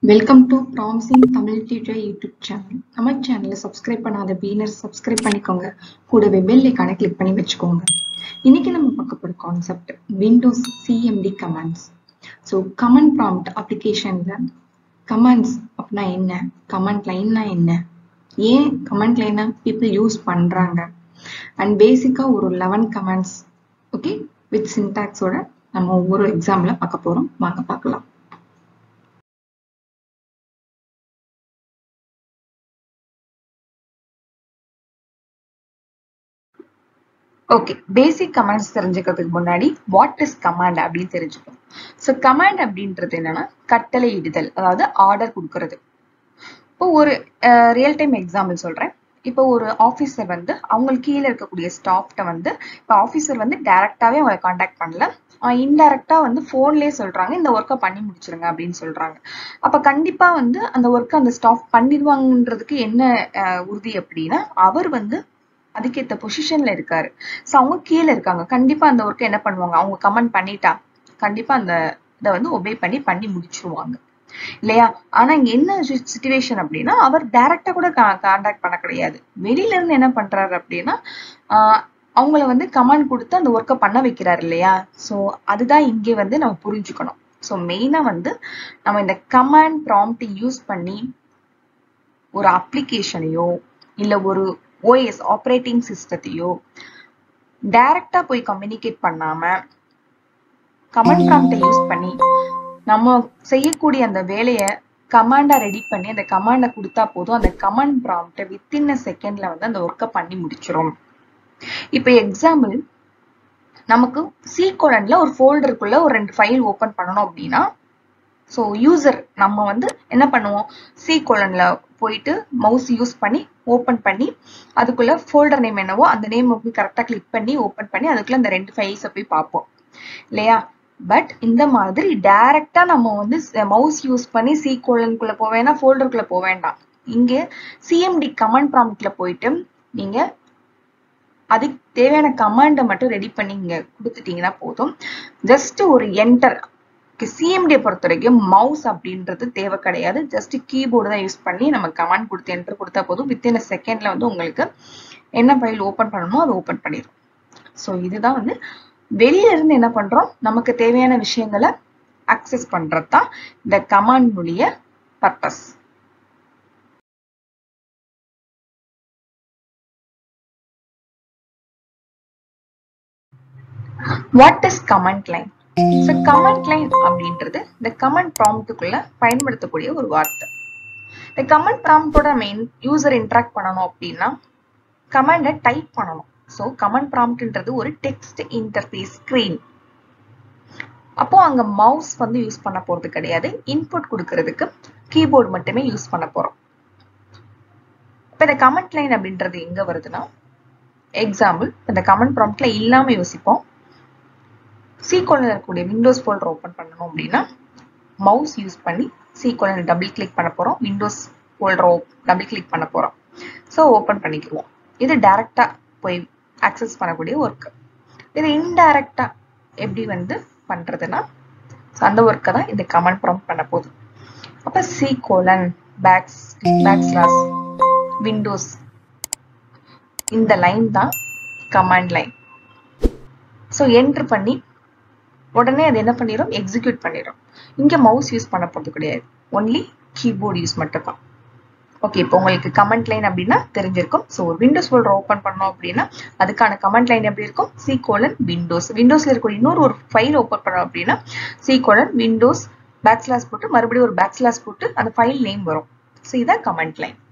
welcome to promising Tamil teacher YouTube channel நம்ம சேனலை subscribe பண்ணாத பீனர்ஸ் சப்ஸ்கிரைப் பண்ணிக்கோங்க கூடவே பெல் ஐக்கானை கிளிக் பண்ணி வச்சுக்கோங்க இன்னைக்கு நம்ம பார்க்க போகிற concept Windows CMD commands so command prompt அப்ளிகேஷனில் கமெண்ட்ஸ் அப்படின்னா என்ன கமெண்ட் லைன்னா என்ன ஏன் கமெண்ட் லைனை பீப்புள் யூஸ் பண்ணுறாங்க அண்ட் பேசிக்காக ஒரு லெவன் கமெண்ட்ஸ் ஓகே வித் சின்டாக்ஸோட நம்ம ஒவ்வொரு எக்ஸாம்பிள் பார்க்க போகிறோம் வாங்க பார்க்கலாம் ஓகே பேசிக் கமாண்ட்ஸ் தெரிஞ்சுக்கிறதுக்கு முன்னாடி வாட் இஸ் கமாண்ட் அப்படின்னு தெரிஞ்சுக்கணும் ஸோ கமாண்ட் அப்படின்றது என்னன்னா கட்டளை இடுதல் அதாவது ஆர்டர் கொடுக்கறது இப்போ ஒரு ரியல் டைம் எக்ஸாம்பிள் சொல்றேன் இப்போ ஒரு ஆஃபீஸர் வந்து அவங்களுக்கு கீழே இருக்கக்கூடிய ஸ்டாஃப்ட வந்து இப்போ ஆஃபீஸர் வந்து டைரக்டாவே அவங்களை காண்டாக்ட் பண்ணல இன்டைரக்டா வந்து ஃபோன்லேயே சொல்றாங்க இந்த ஒர்க்கை பண்ணி முடிச்சிருங்க அப்படின்னு சொல்றாங்க அப்ப கண்டிப்பா வந்து அந்த ஒர்க்கை அந்த ஸ்டாஃப் பண்ணிடுவாங்கன்றதுக்கு என்ன உறுதி அப்படின்னா அவர் வந்து அதுக்கேற்ற பொசிஷன்ல இருக்காரு ஸோ அவங்க கீழே இருக்காங்க கண்டிப்பா அந்த ஒர்க்கை என்ன பண்ணுவாங்க அவங்க கமெண்ட் பண்ணிட்டா கண்டிப்பா அந்த இதை வந்து ஒபே பண்ணி பண்ணி முடிச்சிருவாங்க இல்லையா ஆனா இங்க என்ன சுச்சுவேஷன் அப்படின்னா அவர் டைரக்டா கூட கான்டாக்ட் பண்ண கிடையாது வெளியில இருந்து என்ன பண்றாரு அப்படின்னா ஆஹ் அவங்கள வந்து கமாண்ட் கொடுத்து அந்த ஒர்க்கை பண்ண வைக்கிறாரு இல்லையா ஸோ அதுதான் இங்கே வந்து நம்ம புரிஞ்சுக்கணும் ஸோ மெயினா வந்து நம்ம இந்த கமாண்ட் ப்ராம்ப்ட் யூஸ் பண்ணி ஒரு அப்ளிகேஷனையோ இல்ல ஒரு ஓஎஸ் ஆப்ரேட்டிங் சிஸ்டத்தையோ டைரக்டா போய் கம்யூனிகேட் பண்ணாம கமெண்ட் ப்ராம்ப்டை யூஸ் பண்ணி நம்ம செய்யக்கூடிய அந்த வேலையை கமாண்டா ரெடி பண்ணி அந்த கமாண்டை கொடுத்தா போதும் அந்த கமாண்ட் ப்ராம்ப்டை வித்தின் அ செகண்ட்ல வந்து அந்த ஒர்க்கை பண்ணி முடிச்சிரும் இப்போ எக்ஸாம்பிள் நமக்கு சி கோலன்ல ஒரு ஃபோல்டருக்குள்ள ஒரு ரெண்டு ஃபைல் ஓபன் பண்ணணும் அப்படின்னா ஸோ யூசர் நம்ம வந்து என்ன பண்ணுவோம் சி கோலன்ல போயிட்டு மவுஸ் யூஸ் பண்ணி ஓப்பன் பண்ணி அதுக்குள்ள ஃபோல்டர் நேம் என்னவோ அந்த நேம் போய் கரெக்டாக கிளிக் பண்ணி ஓப்பன் பண்ணி அதுக்குள்ள அந்த ரெண்டு ஃபைல்ஸை போய் பார்ப்போம் இல்லையா பட் இந்த மாதிரி டைரக்டா நம்ம வந்து மவுஸ் யூஸ் பண்ணி சி கோலனுக்குள்ள போக வேண்டாம் ஃபோல்டருக்குள்ள போக வேண்டாம் இங்க சிஎம்டி கமாண்ட் ப்ராம்ப்ட்ல போயிட்டு நீங்க அதுக்கு தேவையான கமாண்டை மட்டும் ரெடி பண்ணி இங்க கொடுத்துட்டீங்கன்னா போதும் ஜஸ்ட் ஒரு என்டர் சிஎம்டியை பொறுத்த வரைக்கும் மவுஸ் அப்படின்றது தேவை கிடையாது ஜஸ்ட் கீபோர்டு தான் யூஸ் பண்ணி நம்ம கமாண்ட் கொடுத்து என்டர் கொடுத்தா போதும் வித்தின் செகண்ட்ல வந்து உங்களுக்கு என்ன ஃபைல் ஓப்பன் பண்ணணுமோ அதை ஓப்பன் பண்ணிடும் ஸோ இதுதான் வந்து வெளியில இருந்து என்ன பண்றோம் நமக்கு தேவையான விஷயங்களை அக்சஸ் பண்றது தான் இந்த கமாண்டுடைய purpose what is command line so command line அப்படின்றது இந்த கமெண்ட் ப்ராம்ப்டுக்குள்ள பயன்படுத்தக்கூடிய ஒரு வார்த்தை இந்த கமெண்ட் ப்ராம்ப்டோட நம்ம யூசர் இன்ட்ராக்ட் பண்ணணும் அப்படின்னா கமெண்டை டைப் பண்ணணும் ஸோ கமெண்ட் ப்ராம்ப்ட்ன்றது ஒரு டெக்ஸ்ட் இன்டர்ஃபேஸ் ஸ்க்ரீன் அப்போ அங்க மவுஸ் வந்து யூஸ் பண்ண போறது கிடையாது இன்புட் கொடுக்கறதுக்கு கீபோர்டு மட்டுமே யூஸ் பண்ண போறோம் இப்போ இந்த கமெண்ட் லைன் அப்படின்றது எங்க வருதுன்னா எக்ஸாம்பிள் இந்த கமெண்ட் ப்ராம்ப்ட்ல இல்லாம யோசிப்போம் சி கோலன் இருக்கக்கூடிய விண்டோஸ் ஃபோல்டர் ஓப்பன் பண்ணணும் அப்படின்னா மவுஸ் யூஸ் பண்ணி சி கோலன் டபுள் கிளிக் பண்ண போறோம் விண்டோஸ் ஃபோல்டர் டபுள் கிளிக் பண்ண போறோம் ஸோ ஓப்பன் பண்ணிக்குவோம் இது டைரக்டா போய் அக்சஸ் பண்ணக்கூடிய ஒர்க் இது இன்டைரக்டா எப்படி வந்து பண்றதுன்னா அந்த ஒர்க்கை தான் இந்த கமெண்ட் ப்ராம்ப்ட் பண்ண போகுது அப்ப C colon backs backslash Windows இந்த லைன் தான் கமாண்ட் லைன் ஸோ என்ட்ரு பண்ணி உடனே அது என்ன பண்ணிடும் எக்ஸிக்யூட் பண்ணிடும் இங்க மவுஸ் யூஸ் பண்ண போறது கிடையாது ஒன்லி கீபோர்டு யூஸ் மட்டும் தான் ஓகே இப்போ உங்களுக்கு கமெண்ட் லைன் அப்படின்னா தெரிஞ்சிருக்கும் ஸோ ஒரு விண்டோஸ் ஃபோல்டர் ஓப்பன் பண்ணோம் அப்படின்னா அதுக்கான கமெண்ட் லைன் எப்படி இருக்கும் சி கோலன் விண்டோஸ் விண்டோஸ்ல இருக்கக்கூடிய இன்னொரு ஒரு ஃபைல் ஓப்பன் பண்ணோம் அப்படின்னா C colon Windows backslash போட்டு மறுபடியும் ஒரு பேக் ஸ்லாஸ் போட்டு அந்த ஃபைல் நேம் வரும் ஸோ இதான் கமெண்ட் லைன்